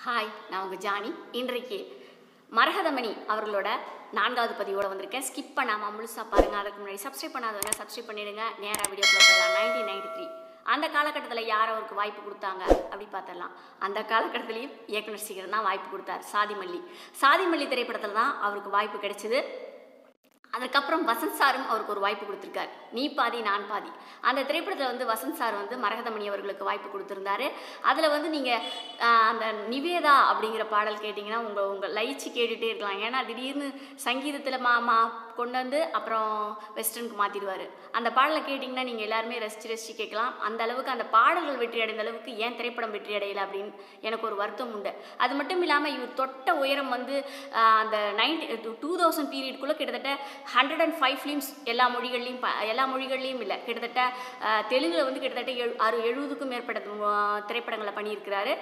hi நான் உங்கள் Johnny இன்றைக்கு மரகதமணி அவர்களோட நான்காவது பதிவோட வந்திருக்கேன் ஸ்கிப் பண்ணாமல் முழுசாக பாருங்கள் அதுக்கு முன்னாடி சப்ஸ்கிரைப் பண்ணாதவங்க சப்ஸ்கிரைப் பண்ணிடுங்க நேராக வீடியோக்குள்ள போயிடலாம் நைன்டீன் நைன்டி த்ரீ அந்த காலகட்டத்தில் யார் அவருக்கு வாய்ப்பு கொடுத்தாங்க அப்படி பார்த்துடலாம் அந்த காலகட்டத்திலையும் இயக்குனர் சீக்கிரம் தான் வாய்ப்பு கொடுத்தார் சாதிமல்லி சாதிமல்லி திரைப்படத்தில் தான் அவருக்கு வாய்ப்பு கிடைச்சிது அதுக்கப்புறம் வசந்த் சாரும் அவருக்கு ஒரு வாய்ப்பு கொடுத்துருக்காரு நீ பாதி நான் பாதி அந்த திரைப்படத்தில் வந்து வசந்த் சார் வந்து மரகதமணி அவர்களுக்கு வாய்ப்பு கொடுத்துருந்தாரு அதில் வந்து நீங்கள் அந்த நிவேதா அப்படிங்கிற பாடல் கேட்டிங்கன்னா உங்கள் உங்கள் லயிச்சு கேட்டுகிட்டே இருக்கலாம் ஏன்னா திடீர்னு சங்கீதத்தில் மா மா கொண்டு வந்து அப்புறம் வெஸ்டர்னுக்கு மாற்றிடுவார் அந்த பாடலை கேட்டிங்கன்னா நீங்கள் எல்லாருமே ரசித்து ரசித்து கேட்கலாம் அந்த அளவுக்கு அந்த பாடல்கள் வெற்றி அடைந்த அளவுக்கு ஏன் திரைப்படம் வெற்றி அடையலை அப்படின்னு எனக்கு ஒரு வருத்தம் உண்டு அது மட்டும் இல்லாமல் இவர் தொட்ட உயரம் வந்து ஆஹ், அந்த நைன்டி டூ தௌசண்ட் பீரியட்குள்ளே கிட்டத்தட்ட ஹண்ட்ரட் அண்ட் ஃபைவ் ஃபிலிம்ஸ் எல்லா மொழிகள்லையும் ப எல்லா மொழிகள்லையும் இல்லை கிட்டத்தட்ட ஆஹ், தெலுங்குல வந்து கிட்டத்தட்ட எழு அறு எழுபதுக்கும் மேற்பட்ட ஆஹ், திரைப்படங்களை பண்ணியிருக்கிறாரு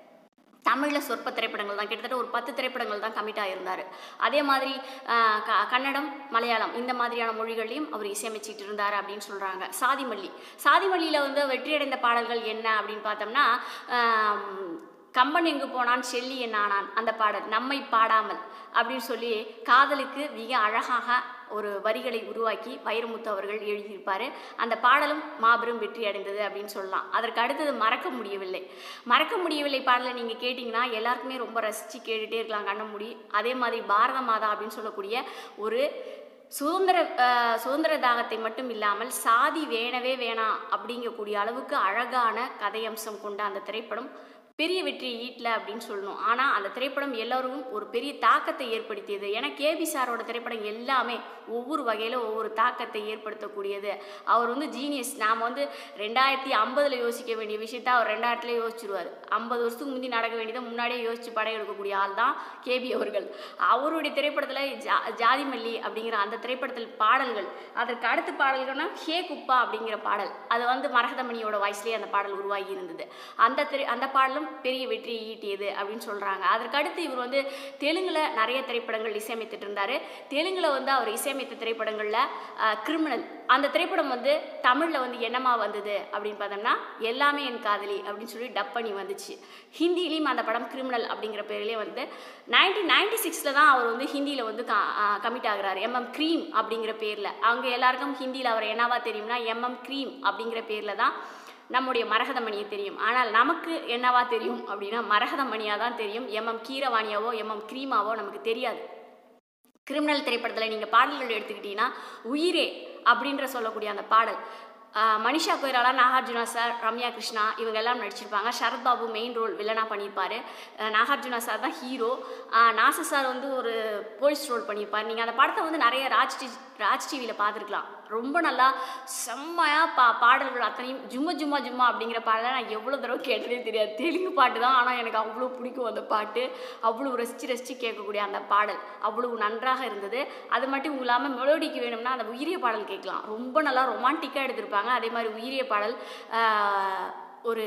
தமிழில் சொற்ப திரைப்படங்கள் தான் கிட்டத்தட்ட ஒரு பத்து திரைப்படங்கள் தான் கமிட் ஆகியிருந்தார் அதே மாதிரி ஆஹ், க கன்னடம் மலையாளம் இந்த மாதிரியான மொழிகள்லையும் அவர் இசையமைச்சிட்டு இருந்தார் அப்படின்னு சொல்கிறாங்க சாதிமல்லி சாதிமல்லியில் வந்து வெற்றியடைந்த பாடல்கள் என்ன அப்படின்னு பார்த்தோம்னா ஆம், கம்பன் எங்கு போனான் செல்லி என் ஆனான் அந்த பாடல் நம்மை பாடாமல் அப்படின்னு சொல்லி காதலுக்கு மிக அழகாக ஒரு வரிகளை உருவாக்கி வைரமுத்து அவர்கள் எழுதியிருப்பார் அந்த பாடலும் மாபெரும் வெற்றி அடைந்தது அப்படின்னு சொல்லலாம் அதற்கு அடுத்தது மறக்க முடியவில்லை மறக்க முடியவில்லை பாடலை நீங்கள் கேட்டிங்கன்னா எல்லாருக்குமே ரொம்ப ரசித்து கேட்டுகிட்டே இருக்கலாம் கண்ணமூடி அதே மாதிரி பாரத மாதா அப்படின்னு சொல்லக்கூடிய ஒரு சுதந்திர அஹ், சுதந்திர தாகத்தை மட்டும் இல்லாமல் சாதி வேணவே வேணாம் அப்படிங்கக்கூடிய அளவுக்கு அழகான கதையம்சம் கொண்ட அந்த திரைப்படம் பெரிய வெற்றியை ஈட்டல அப்படின்னு சொல்லணும் ஆனால் அந்த திரைப்படம் எல்லோரும் ஒரு பெரிய தாக்கத்தை ஏற்படுத்தியது ஏன்னா கேபி சாரோட திரைப்படம் எல்லாமே ஒவ்வொரு வகையில் ஒவ்வொரு தாக்கத்தை ஏற்படுத்தக்கூடியது அவர் வந்து ஜீனியஸ் நாம் வந்து ரெண்டாயிரத்தி ஐம்பதில் யோசிக்க வேண்டிய விஷயத்த அவர் ரெண்டாயிரத்துல யோசிச்சிருவார் ஐம்பது வருஷத்துக்கு முந்தி நடக்க வேண்டியதை முன்னாடியே யோசிச்சு படம் எடுக்கக்கூடிய ஆள் தான் கேபி அவர்கள் அவருடைய திரைப்படத்தில் ஜா ஜாதிமல்லி அப்படிங்கிற அந்த திரைப்படத்தில் பாடல்கள் அதற்கு அடுத்த பாடல்கள்னா ஹே குப்பா அப்படிங்கிற பாடல் அது வந்து மரகதமணியோட வாய்ஸ்லேயே அந்த பாடல் உருவாகி இருந்தது அந்த திரை அந்த பாடலும் பெரிய வெற்றியை ஈட்டியது அப்படின்னு சொல்கிறாங்க அதற்கு அடுத்து இவர் வந்து தெலுங்குல நிறைய திரைப்படங்கள் இசையமைத்துட்டு இருந்தார் தெலுங்குல வந்து அவர் இசையமைத்த திரைப்படங்களில் கிரிமினல் அந்த திரைப்படம் வந்து தமிழில் வந்து என்னமா வந்தது அப்படின்னு பார்த்தோம்னா எல்லாமே என் காதலி அப்படின்னு சொல்லி டப் பண்ணி வந்துச்சு ஹிந்திலையும் அந்த படம் கிரிமினல் அப்படிங்கிற பேர்லேயே வந்து நைன்டீன் நைன்டி சிக்ஸில் தான் அவர் வந்து ஹிந்தியில் வந்து கமிட் ஆகுறாரு எம்எம் க்ரீம் அப்படிங்கிற பேரில் அவங்க எல்லாருக்கும் ஹிந்தியில் அவர் என்னவா தெரியும்னா எம்எம் க்ரீம் அப்படிங்கிற பேரில் தான் நம்முடைய மரகதமணியை தெரியும் ஆனால் நமக்கு என்னவா தெரியும் அப்படின்னா மரகதமணியாக தான் தெரியும் எம்எம் கீரவாணியாவோ எம்எம் க்ரீமாவோ நமக்கு தெரியாது கிரிமினல் திரைப்படத்தில் நீங்கள் பாடல்கள் எடுத்துக்கிட்டீங்கன்னா உயிரே அப்படின்ற சொல்லக்கூடிய அந்த பாடல் ஆஹ் மனிஷா கொய்ராலா நாகார்ஜுனா சார் ரம்யா கிருஷ்ணா இவங்க எல்லாம் நடிச்சிருப்பாங்க சரத் பாபு மெயின் ரோல் வில்லனாக பண்ணியிருப்பாரு ஆஹ் நாகார்ஜுனா சார் தான் ஹீரோ நாசர் சார் வந்து ஒரு போலீஸ் ரோல் பண்ணியிருப்பார் நீங்கள் அந்த படத்தை வந்து நிறைய ராஜ் டி ராஜ் டிவியில் பார்த்துருக்கலாம் ரொம்ப நல்லா செம்மையாக பா பாடல்கள் அத்தனையும் ஜும்மா ஜும்மா ஜும்மா அப்படிங்கிற பாடலை நான் எவ்வளோ தடவை கேட்டதே தெரியாது தெலுங்கு பாட்டு தான் ஆனால் எனக்கு அவ்வளோ பிடிக்கும் அந்த பாட்டு அவ்வளோ ரசித்து ரசித்து கேட்கக்கூடிய அந்த பாடல் அவ்வளவு நன்றாக இருந்தது அது மட்டும் இல்லாமல் மெலோடிக்கு வேணும்னா அந்த உயிரிய பாடல் கேட்கலாம் ரொம்ப நல்லா ரொமான்டிக்காக எடுத்திருப்பாங்க அதே மாதிரி உயிரிய பாடல் ஆஹ், ஒரு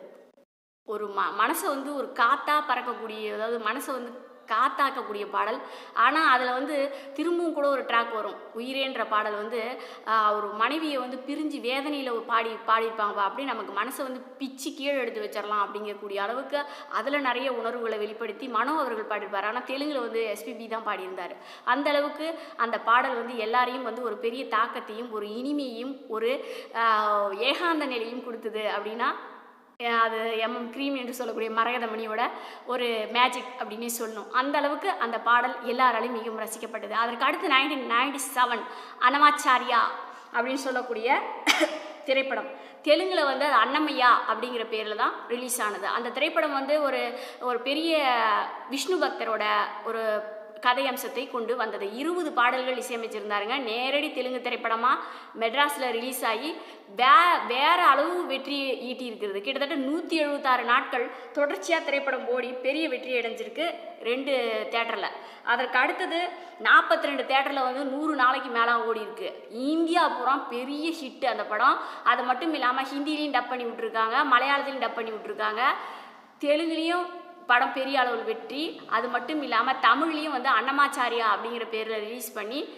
ஒரு ம மனசை வந்து ஒரு காத்தா பறக்கக்கூடிய அதாவது மனசை வந்து காத்தாக்கக்கூடிய பாடல் ஆனால் அதில் வந்து திரும்பவும் கூட ஒரு ட்ராக் வரும் உயிரேன்ற பாடல் வந்து ஆஹ், ஒரு மனைவியை வந்து பிரிஞ்சு வேதனையில் பாடி பாடியிருப்பாங்க அப்படி நமக்கு மனசை வந்து பிச்சு கீழே எடுத்து வச்சிடலாம் அப்படிங்கக்கூடிய அளவுக்கு அதில் நிறைய உணர்வுகளை வெளிப்படுத்தி மனோ அவர்கள் பாடியிருப்பார் ஆனால் தெலுங்கில் வந்து எஸ்பிபி தான் பாடியிருந்தார் அந்த அளவுக்கு அந்த பாடல் வந்து எல்லாரையும் வந்து ஒரு பெரிய தாக்கத்தையும் ஒரு இனிமையையும் ஒரு ஆஹ், ஏகாந்த நிலையும் கொடுத்தது அப்படின்னா அஹ் அது எம்எம் க்ரீம் என்று சொல்லக்கூடிய மரகதமணியோட ஒரு மேஜிக் அப்படின்னே சொல்லணும் அந்த அளவுக்கு அந்த பாடல் எல்லாராலையும் மிகவும் ரசிக்கப்பட்டது அதற்கு அடுத்து நைன்டீன் நைன்டி செவன் அனமாச்சாரியா அப்படின்னு சொல்லக்கூடிய திரைப்படம் தெலுங்கில் வந்து அது அன்னமையா அப்படிங்கிற பேரில் தான் ரிலீஸ் ஆனது அந்த திரைப்படம் வந்து ஒரு ஒரு பெரிய விஷ்ணு பக்தரோட ஒரு கதை அம்சத்தை கொண்டு வந்தது இருபது பாடல்கள் இசையமைச்சிருந்தாருங்க நேரடி தெலுங்கு திரைப்படமாக மெட்ராஸில் ரிலீஸ் ஆகி வே வேற அளவு வெற்றி ஈட்டி இருக்கிறது கிட்டத்தட்ட நூற்றி எழுபத்தாறு நாட்கள் தொடர்ச்சியாக திரைப்படம் ஓடி பெரிய வெற்றி அடைஞ்சிருக்கு ரெண்டு தேட்டரில் அதற்கு அடுத்தது நாற்பத்தி ரெண்டு தேட்டரில் வந்து நூறு நாளைக்கு மேலே ஓடி இருக்கு இந்தியா பூரா பெரிய ஹிட் அந்த படம் அது மட்டும் இல்லாமல் ஹிந்திலையும் டப் பண்ணி விட்ருக்காங்க மலையாளத்திலையும் டப் பண்ணி விட்ருக்காங்க தெலுங்குலேயும் படம் பெரிய அளவில் வெற்றி அது மட்டும் இல்லாமல் தமிழ்லேயும் வந்து அன்னமாச்சாரியா அப்படிங்கிற பேரில் ரிலீஸ் பண்ணி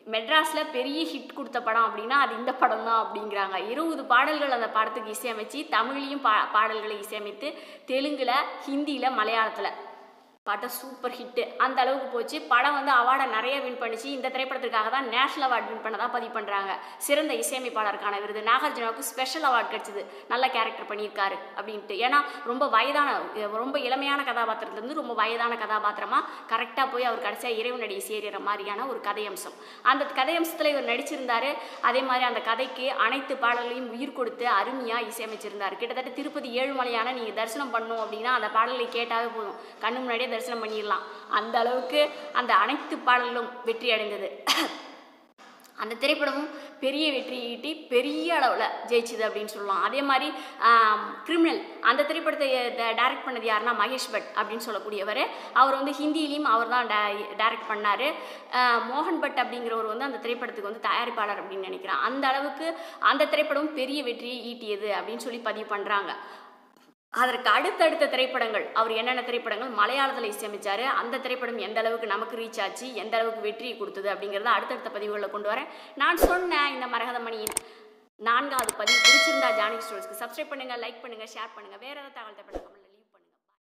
மெட்ராஸில் பெரிய ஹிட் கொடுத்த படம் அப்படின்னா அது இந்த படம் தான் அப்படிங்கிறாங்க இருபது பாடல்கள் அந்த படத்துக்கு இசையமைச்சு தமிழ்லையும் பா பாடல்களை இசையமைத்து தெலுங்கில் ஹிந்தியில் மலையாளத்தில் பாட்டு சூப்பர் ஹிட்டு அந்த அளவுக்கு போச்சு படம் வந்து அவார்டை நிறைய வின் பண்ணிச்சு இந்த திரைப்படத்திற்காக தான் நேஷனல் அவார்டு வின் பண்ணதாக பதிவு பண்ணுறாங்க சிறந்த இசையமைப்பாளருக்கான விருது நாகார்ஜுனாவுக்கு ஸ்பெஷல் அவார்டு கிடைச்சிது நல்ல கேரக்டர் பண்ணியிருக்காரு அப்படின்ட்டு ஏன்னா ரொம்ப வயதான ரொம்ப இளமையான கதாபாத்திரத்துலேருந்து ரொம்ப வயதான கதாபாத்திரமாக கரெக்டாக போய் அவர் கடைசியாக இறைவனடி சேருகிற மாதிரியான ஒரு கதையம்சம் அந்த கதையம்சத்தில் இவர் நடிச்சிருந்தாரு அதே மாதிரி அந்த கதைக்கு அனைத்து பாடல்களையும் உயிர் கொடுத்து அருமையாக இசையமைச்சிருந்தார் கிட்டத்தட்ட திருப்பதி ஏழுமலையான நீங்கள் தரிசனம் பண்ணணும் அப்படின்னா அந்த பாடலை கேட்டாவே போதும் கண்ணு முன்னாடியே தரிசனம் பண்ணிடலாம் அந்த அளவுக்கு அந்த அனைத்து பாடல்களும் வெற்றி அடைந்தது அந்த திரைப்படமும் பெரிய வெற்றி ஈட்டி பெரிய அளவில் ஜெயிச்சுது அப்படின்னு சொல்லலாம் அதே மாதிரி கிரிமினல் அந்த திரைப்படத்தை டைரக்ட் பண்ணது யாருன்னா மகேஷ் பட் அப்படின்னு சொல்லக்கூடியவர் அவர் வந்து ஹிந்திலையும் அவர் தான் டைரக்ட் பண்ணார் மோகன் பட் அப்படிங்கிறவர் வந்து அந்த திரைப்படத்துக்கு வந்து தயாரிப்பாளர் அப்படின்னு நினைக்கிறேன் அந்த அளவுக்கு அந்த திரைப்படம் பெரிய வெற்றியை ஈட்டியது அப்படின்னு சொல்லி பதிவு பண்ணுறாங்க அதற்கு அடுத்தடுத்த திரைப்படங்கள் அவர் என்னென்ன திரைப்படங்கள் மலையாளத்தில் இசையமைச்சார் அந்த திரைப்படம் எந்த அளவுக்கு நமக்கு ரீச் ஆச்சு எந்த அளவுக்கு வெற்றியை கொடுத்தது அப்படிங்கிறத அடுத்தடுத்த பதிவுகளில் கொண்டு வரேன் நான் சொன்னேன் இந்த மரகதமணியின் நான்காவது பதிவு பிடிச்சிருந்தா ஜானகி ஸ்டோர்ஸ்க்கு சப்ஸ்கிரைப் பண்ணுங்கள் லைக் பண்ணுங்கள் ஷேர் பண்ணுங்கள் வேறு ஏதாவது தகவல் தேவைப்படுங்க